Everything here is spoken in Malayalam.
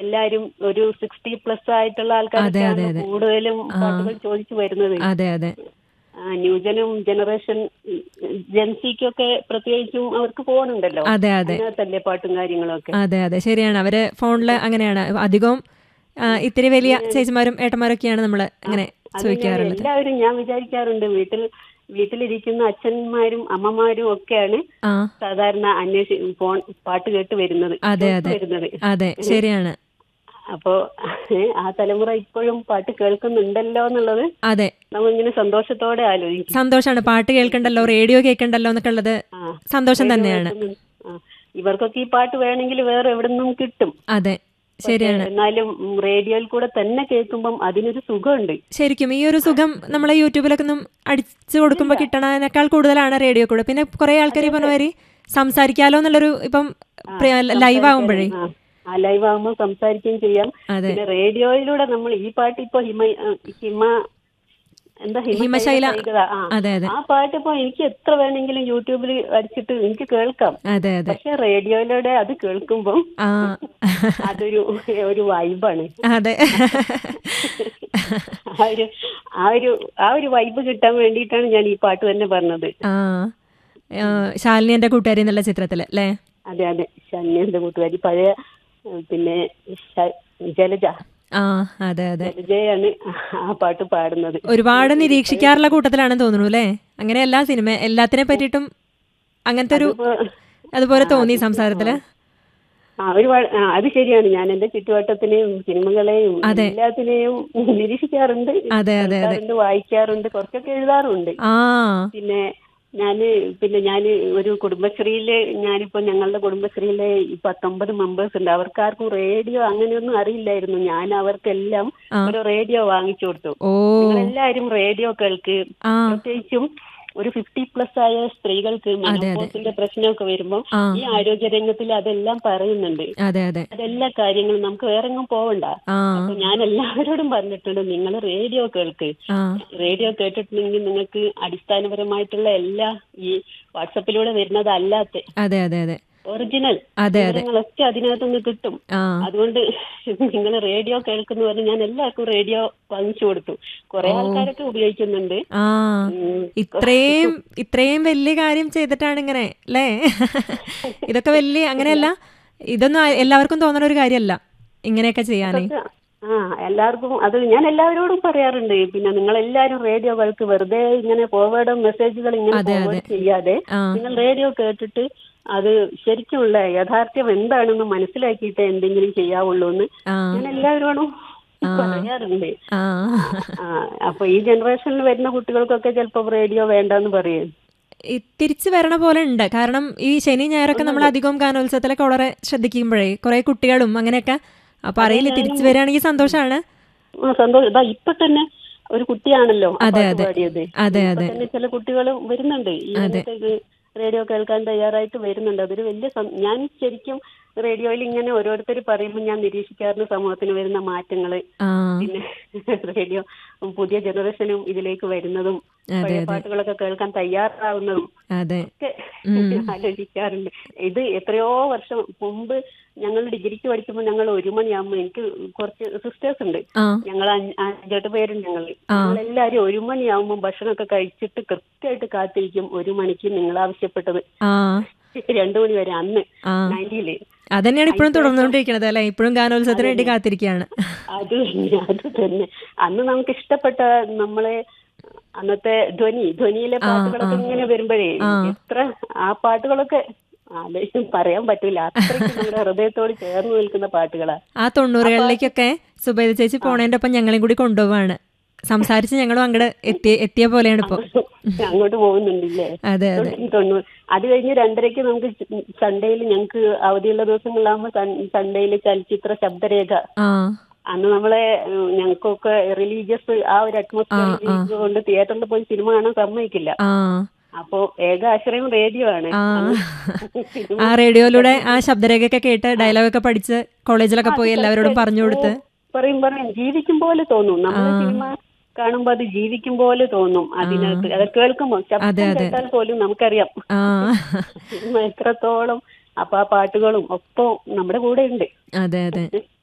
എല്ലാരും ഒരു സിക്സ്റ്റി പ്ലസ് ആയിട്ടുള്ള അതെ, ആൾക്കാരൊക്കെയാണ് അതെ, അതെ. കൂടുതലും ആ. പാട്ടുകൾ ചോദിച്ചു വരുന്നത് അതെ അതെ ആ, ന്യൂജനും ജനറേഷൻ ജെൻസിക്കൊക്കെ പ്രത്യേകിച്ചും അവർക്ക് ഫോണുണ്ടല്ലോ അതെ അതെ അതിനകത്തല്ലേ പാട്ടും കാര്യങ്ങളും ഒക്കെ അതെ അതെ ശരിയാണ് അവര് ഫോണില് അങ്ങനെയാണ് അധികവും ആ, ഇത്തിരി വലിയ ചേച്ചിമാരും ഏട്ടന്മാരൊക്കെയാണ് നമ്മള് അങ്ങനെ അത് ചോദിക്കാറുള്ളത് എല്ലാവരും ഞാൻ വിചാരിക്കാറുണ്ട് വീട്ടിൽ വീട്ടിലിരിക്കുന്ന അച്ഛന്മാരും അമ്മമാരും ഒക്കെയാണ് ആ സാധാരണ അന്വേഷി ഫോൺ പാട്ട് കേട്ട് വരുന്നത് അതെ, ചോദിച്ച് അതെ. വരുന്നത് അതെ ശരിയാണ് അപ്പോ ആ തലമുറ ഇപ്പോഴും പാട്ട് കേൾക്കുന്നുണ്ടല്ലോ എന്നുള്ളത് അതെ നമ്മളിങ്ങനെ സന്തോഷത്തോടെ ആലോചിക്കും സന്തോഷാണ് പാട്ട് കേൾക്കണ്ടല്ലോ റേഡിയോ കേൾക്കണ്ടല്ലോ എന്നൊക്കെ ഉള്ളത് ആ, സന്തോഷം റേഡിയോ തന്നെയാണ് കേൾക്കുന്നു. ആ, ഇവർക്കൊക്കെ ഈ പാട്ട് വേണമെങ്കിൽ വേറെ എവിടെ നിന്നും കിട്ടും അതെ ശരിയാണ് എന്നാലും ഉം, റേഡിയോയിൽ കൂടെ തന്നെ കേൾക്കുമ്പം അതിനൊരു സുഖമുണ്ട് ശരിക്കും ഈ ഒരു സുഖം നമ്മളെ യൂട്യൂബിലൊക്കെ ഒന്നും അടിച്ചു കൊടുക്കുമ്പോൾ കിട്ടണതിനേക്കാൾ കൂടുതലാണ് റേഡിയോ കൂടെ പിന്നെ കുറെ ആൾക്കാർ ഈ പറഞ്ഞ മാതിരി സംസാരിക്കാലോ എന്നുള്ളൊരു ഇപ്പം ലൈവ് ആകുമ്പോഴേ ആ, ആ ലൈവ് ആകുമ്പോൾ സംസാരിക്കുകയും ചെയ്യാം അതെ പിന്നെ റേഡിയോയിലൂടെ നമ്മൾ ഈ പാട്ട് ഇപ്പൊ ഹിമ ആ, ഹിമ എന്താ ഹിമശൈല. സൈകത. ആ അതെ അതെ ആ പാട്ട് ഇപ്പൊ എനിക്ക് എത്ര വേണമെങ്കിലും യൂട്യൂബിൽ അടിച്ചിട്ട് എനിക്ക് കേൾക്കാം അതെ അതെ പക്ഷെ റേഡിയോയിലൂടെ അത് കേൾക്കുമ്പോൾ ആ അതൊരു ഒരു വൈബാണ് അതെ ആ ഒരു ആ ഒരു ആ ഒരു വൈബ് കിട്ടാൻ വേണ്ടിയിട്ടാണ് ഞാൻ ഈ പാട്ട് തന്നെ പറഞ്ഞത് ആ ആ, ശാലിനി എന്റെ കൂട്ടുകാരി എന്നുള്ള ചിത്രത്തില് അല്ലേ അതെ അതെ ശന്യന്റെ കൂട്ടുകാരി പഴയ ഉം, പിന്നെ ശ- ജലജ ആ അതെ അതെ ജലജയാണ് ആ പാട്ട് പാടുന്നത് ഒരുപാട് നിരീക്ഷിക്കാറുള്ള കൂട്ടത്തിലാണെന്ന് തോന്നുന്നു അല്ലേ അങ്ങനെ എല്ലാ സിനിമ എല്ലാത്തിനെ പറ്റിയിട്ടും അങ്ങനത്തെ ഒരു അതിപ്പോ- അതുപോലെ തോന്നി സംസാരത്തില് ആ ഒരുപാട് ആ, അത് ശരിയാണ് ഞാൻ എന്റെ ചുറ്റുവട്ടത്തിനെയും സിനിമകളെയും എല്ലാത്തിനെയും നിരീക്ഷിക്കാറുണ്ട് അതെ അതെ അതെ കേൾക്കാറുണ്ട് വായിക്കാറുണ്ട് കുറച്ചൊക്കെ എഴുതാറുണ്ട് ആ പിന്നെ ഞാന് പിന്നെ ഞാന് ഒരു കുടുംബശ്രീയില് ഞാനിപ്പോ ഞങ്ങളുടെ കുടുംബശ്രീയിലെ ഈ പത്തൊമ്പത് മെമ്പേഴ്സ് ഉണ്ട് അവർക്കാർക്കും റേഡിയോ അങ്ങനെയൊന്നും അറിയില്ലായിരുന്നു ഞാൻ അവർക്കെല്ലാം ആ. ഒരു റേഡിയോ വാങ്ങിച്ചു കൊടുത്തു ഓ നിങ്ങളെല്ലാരും റേഡിയോ കേൾക്ക് ആ പ്രത്യേകിച്ചും ഒരു ഫിഫ്റ്റി പ്ലസ് ആയ സ്ത്രീകൾക്ക് മെനോപോസിന്റെ പ്രശ്നമൊക്കെ വരുമ്പോൾ ആ. ഈ ആരോഗ്യ രംഗത്തിൽ അതെല്ലാം പറയുന്നുണ്ട് അതെ അതെ അതെല്ലാ കാര്യങ്ങളും നമുക്ക് വേറെ എങ്ങും പോവണ്ട ആ അപ്പൊ ഞാൻ എല്ലാവരോടും പറഞ്ഞിട്ടുണ്ട് നിങ്ങൾ റേഡിയോ കേൾക്ക് ആ റേഡിയോ കേട്ടിട്ടുണ്ടെങ്കിൽ നിങ്ങൾക്ക് അടിസ്ഥാനപരമായിട്ടുള്ള എല്ലാ ഈ വാട്സപ്പിലൂടെ വരുന്നതല്ലാത്ത അതെ അതെ അതെ ഒറിജിനൽ അതെ അതെ വിവരങ്ങളൊക്കെ അതിനകത്തുനിന്ന് കിട്ടും ആ അതുകൊണ്ട് നിങ്ങൾ റേഡിയോ കേൾക്കുന്നു പറഞ്ഞ് ഞാൻ എല്ലാവർക്കും റേഡിയോ വാങ്ങിച്ചു കൊടുത്തു കുറെ ആൾക്കാരൊക്കെ ഉപയോഗിക്കുന്നുണ്ട് ആ ഉം, ഇത്രയും ഇത്രയും വലിയ കാര്യം ചെയ്തിട്ടാണ് ഇങ്ങനെ അല്ലേ ഇതൊക്കെ വലിയ അങ്ങനെയല്ല ഇതൊന്നും ആ- എല്ലാവർക്കും തോന്നുന്ന ഒരു കാര്യമല്ല ഇങ്ങനെയൊക്കെ ചെയ്യാനേ ആ എല്ലാവർക്കും അത് ഞാൻ എല്ലാവരോടും പറയാറുണ്ട് പിന്നെ നിങ്ങൾ എല്ലാവരും റേഡിയോ കേൾക്ക് വെറുതെ ഇങ്ങനെ ഫോർവേഡ് മെസ്സേജുകൾ ഇങ്ങനെ ഫോർവേഡ് ചെയ്യാതെ ആ നിങ്ങൾ റേഡിയോ കേട്ടിട്ട് അത് ശരിക്കുമുള്ള യാഥാർത്ഥ്യം എന്താണെന്ന് മനസ്സിലാക്കിയിട്ട് എന്തെങ്കിലും ചെയ്യാവുള്ളൂ എന്ന് ആ ഞാൻ എല്ലാവരോടും പറയാറുണ്ട് ആ ആ, അപ്പൊ ഈ ജനറേഷനിൽ വരുന്ന കുട്ടികൾക്കൊക്കെ ചിലപ്പോ റേഡിയോ വേണ്ടെന്ന് പറയും ഈ തിരിച്ചു വരണ പോലെ ഉണ്ട് കാരണം ഈ ശനി ഞായറൊക്കെ നമ്മൾ അധികവും ഗാനോത്സവത്തിലൊക്കെ വളരെ ശ്രദ്ധിക്കുമ്പോഴേ കുറെ കുട്ടികളും അങ്ങനെയൊക്കെ അപ്പൊ അറിയില്ല തിരിച്ചു വരികയാണെങ്കിൽ സന്തോഷമാണ് ആ, സന്തോഷം ഇതാ ഇപ്പൊ തന്നെ ഒരു കുട്ടിയാണല്ലോ ആ അതെ, പാട്ട് അതെ. പാടിയത് അതെ ഇപ്പൊ അതെ തന്നെ ചില കുട്ടികൾ വരുന്നുണ്ട് ഈ രംഗത്തേക്ക് റേഡിയോ കേൾക്കാൻ തയ്യാറായിട്ട് വരുന്നുണ്ട് അതൊരു വലിയ സം- ഞാൻ ശരിക്കും റേഡിയോയിൽ ഇങ്ങനെ ഓരോരുത്തർ പറയുമ്പോൾ ഞാൻ നിരീക്ഷിക്കാറുണ്ട് സമൂഹത്തിന് വരുന്ന മാറ്റങ്ങള് ആ പിന്നെ റേഡിയോ പുതിയ ജനറേഷനും ഇതിലേക്ക് വരുന്നതും പഴയ പാട്ടുകളൊക്കെ കേൾക്കാൻ തയ്യാറാവുന്നതും അതെ ഒക്കെ ആലോചിക്കാറുണ്ട് ഇത് എത്രയോ വർഷം മുമ്പ് ഞങ്ങൾ ഡിഗ്രിക്ക് പഠിക്കുമ്പോൾ ഞങ്ങൾ ഒരു മണിയാകുമ്പോൾ എനിക്ക് കുറച്ച് സിസ്റ്റേഴ്സ് ഉണ്ട് ആ ഞങ്ങൾ അഞ്ച് അഞ്ചെട്ട് പേരുണ്ട് ഞങ്ങൾ ഞങ്ങളെല്ലാരും ഒരു മണിയാവുമ്പോൾ ഭക്ഷണമൊക്കെ കഴിച്ചിട്ട് കൃത്യമായിട്ട് കാത്തിരിക്കും ഒരു മണിക്ക് നിങ്ങൾ ആവശ്യപ്പെട്ടത് ആ രണ്ടു മണി വരെ അന്ന് ആ നയൻറ്റിയില് അതന്നെയാണ് ഇപ്പോഴും തുടർന്നുകൊണ്ടിരിക്കുന്നത് അല്ലെ ഇപ്പോഴും ഗാനോത്സവത്തിന് വേണ്ടി കാത്തിരിക്കുകയാണ് അത് തന്നെ അത് തന്നെ അന്ന് നമുക്ക് ഇഷ്ടപ്പെട്ട നമ്മളെ അന്നത്തെ ധ്വനി ധ്വനിയിലെ പാട്ടുകളൊക്കെ ഇങ്ങനെ വരുമ്പോഴേ എത്ര ആ പാട്ടുകളൊക്കെ ആലോചിച്ചും പറയാൻ പറ്റൂല അത്രയ്ക്ക് നമ്മുടെ ഹൃദയത്തോട് ചേർന്ന് നിൽക്കുന്ന പാട്ടുകളാ ആ തൊണ്ണൂറുകളിലേക്കൊക്കെ സുബൈദ ചേച്ചി പോണേന്റെ ഒപ്പം ഞങ്ങളെയും കൂടി കൊണ്ടുപോവാണ് സംസാരിച്ച് ഞങ്ങളും അങ്ങോട്ട് എത്തിയ എത്തിയ പോലെയാണ് ഇപ്പൊ അങ്ങോട്ട് പോകുന്നുണ്ടല്ലേ അതെ അതെ തൊണ്ണൂറ് അത് കഴിഞ്ഞ് രണ്ടരയ്ക്ക് നമുക്ക് സൺഡേയിൽ ഞങ്ങൾക്ക് അവധിയുള്ള ദിവസങ്ങളിലാകുമ്പോൾ സൺഡേയിൽ ചലച്ചിത്ര ശബ്ദരേഖ ആ അന്ന് നമ്മളെ ഉം, ഞങ്ങൾക്കൊക്കെ റിലീജിയസ് ആ ഒരു അറ്റ്മോസ്ഫിയർ കൊണ്ട് തിയേറ്ററിൽ പോയി സിനിമ കാണാൻ സമ്മതിക്കില്ല ആ അപ്പോ ഏക ആശ്രയം റേഡിയോ ആണ് ആ സിനിമ ആ റേഡിയോയിലൂടെ ആ ശബ്ദരേഖയൊക്കെ കേട്ട് ഡയലോഗൊക്കെ പഠിച്ച് കോളേജിലൊക്കെ പോയി എല്ലാവരോടും പറഞ്ഞു കൊടുത്ത് പറയും പറയും ജീവിക്കും പോലെ തോന്നും നമ്മളെ സിനിമ കാണുമ്പോ അത് ജീവിക്കും പോലെ തോന്നും അതിനകത്ത് അത് കേൾക്കുമ്പോ ശബ്ദം കേട്ടാൽ പോലും നമുക്കറിയാം ആ സിനിമ എത്രത്തോളം അപ്പൊ ആ പാട്ടുകളും ഒപ്പം നമ്മുടെ കൂടെ ഉണ്ട് അതെ അതെ